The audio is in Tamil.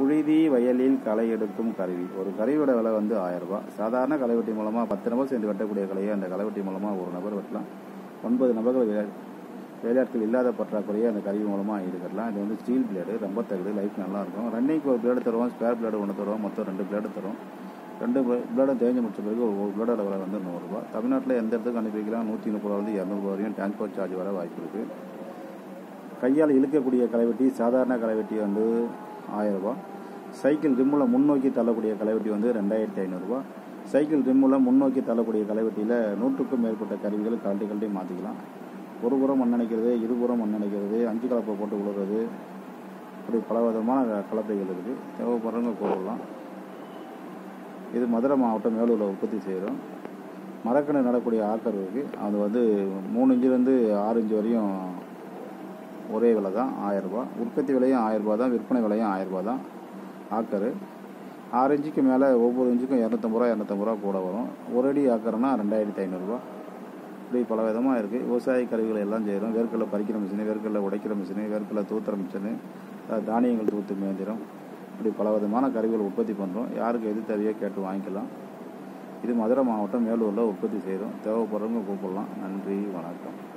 புழுதி வயலில் களை எடுக்கும் கருவி ஒரு கருவியோட விலை வந்து ஆயிரம் ரூபாய் சாதாரண களைவெட்டி மூலமாக பத்து நபர் சேர்ந்து வெட்டக்கூடிய கலையை அந்த களைவெட்டி மூலமாக ஒரு நபர் வெட்டலாம் ஒன்பது நபர்கள் வேலை- வேலையாட்கள் இல்லாத பற்றாக்குறையை அந்த கருவி மூலமாக ஈடுகட்டலாம் இது வந்து ஸ்டீல் பிளேடு ரொம்ப தகுடு லைஃப் நல்லா இருக்கும் ரன்னிங்க்கு ஒரு பிளேடு தருவோம் ஸ்பேர் பிளேடு ஒன்று தருவோம் மொத்தம் ரெண்டு பிளேடு தரும் ரெண்டு பிளேடும் தேஞ்சு முடிச்ச பிறகு ஒரு ஒரு பிளேடோட விலை வந்து நூறுரூவா தமிழ்நாட்டில் எந்த இடத்துக்கு அனுப்பி வைக்கலாம் நூற்றி முப்பது ரூபாய் இரநூறுபா வரையும் டிரான்ஸ்போர்ட் சார்ஜ் வர வாய்ப்பு இருக்குது கையால் இழுக்கக்கூடிய களைவெட்டி சாதாரண களைவெட்டி வந்து ஆயிரம் ரூபாய் சைக்கிள் ரிம்மில் முன்னோக்கி தள்ளக்கூடிய களைவெட்டி வந்து ரெண்டாயிரத்தி ஐநூறுரூவா சைக்கிள் ரிம்மில் முன்னோக்கி தள்ளக்கூடிய களைவெட்டியில் நூற்றுக்கும் மேற்பட்ட கருவிகள் கழட்டி கழட்டி மாற்றிக்கலாம் ஒரு புறம் மண்ணணைக்கிறது இருபுறம் மண்ணணைக்கிறது அஞ்சு கலப்பை போட்டு விழுறது இப்படி பல விதமான க- கலப்பைகள் இருக்குது தேவைப்படுறவங்க கூடலாம் இது மதுரை மாவட்டம் மேலூரில் உற்பத்தி செய்கிறோம் மரக்கணு நடக்கூடிய ஆக்கர் இருக்குது அது வந்து மூணு இன்ச்சுலேருந்து ஆறு இன்ச்சு வரையும் ஒரே விலை தான் ஆயரூபா உற்பத்தி விலையும் ஆயரூபா தான் விற்பனை விலையும் ஆயரூபா தான் ஆக்கரு ஆறு இன்ச்சுக்கு மேலே ஒவ்வொரு இன்ச்சுக்கும் இரநூத்தம்பது ரூபா இரநூத்தம்பது ரூபா கூட வரும் ஒரு அடி ஆக்கர்னா ரெண்டாயிரத்தி ஐநூறுரூவா இப்படி பல விதமாக இருக்குது விவசாய கருவிகள் எல்லாம் செய்கிறோம் வேர்க்கடலை பறிக்கிற மிஷினு வேர்க்கடலை உடைக்கிற மிஷினு வேர்க்கடலை தூத்துற மிஷினு அஹ் தானியங்கள் தூத்து மேந்திரம் இப்படி பல விதமான கருவிகள் உற்பத்தி பண்ணுறோம் யாருக்கு எது தேவையோ கேட்டு வாங்கிக்கலாம் இது மதுரை மாவட்டம் மேலூரில் உற்பத்தி செய்கிறோம் தேவைப்படுறவங்க கூப்பிடலாம் நன்றி வணக்கம்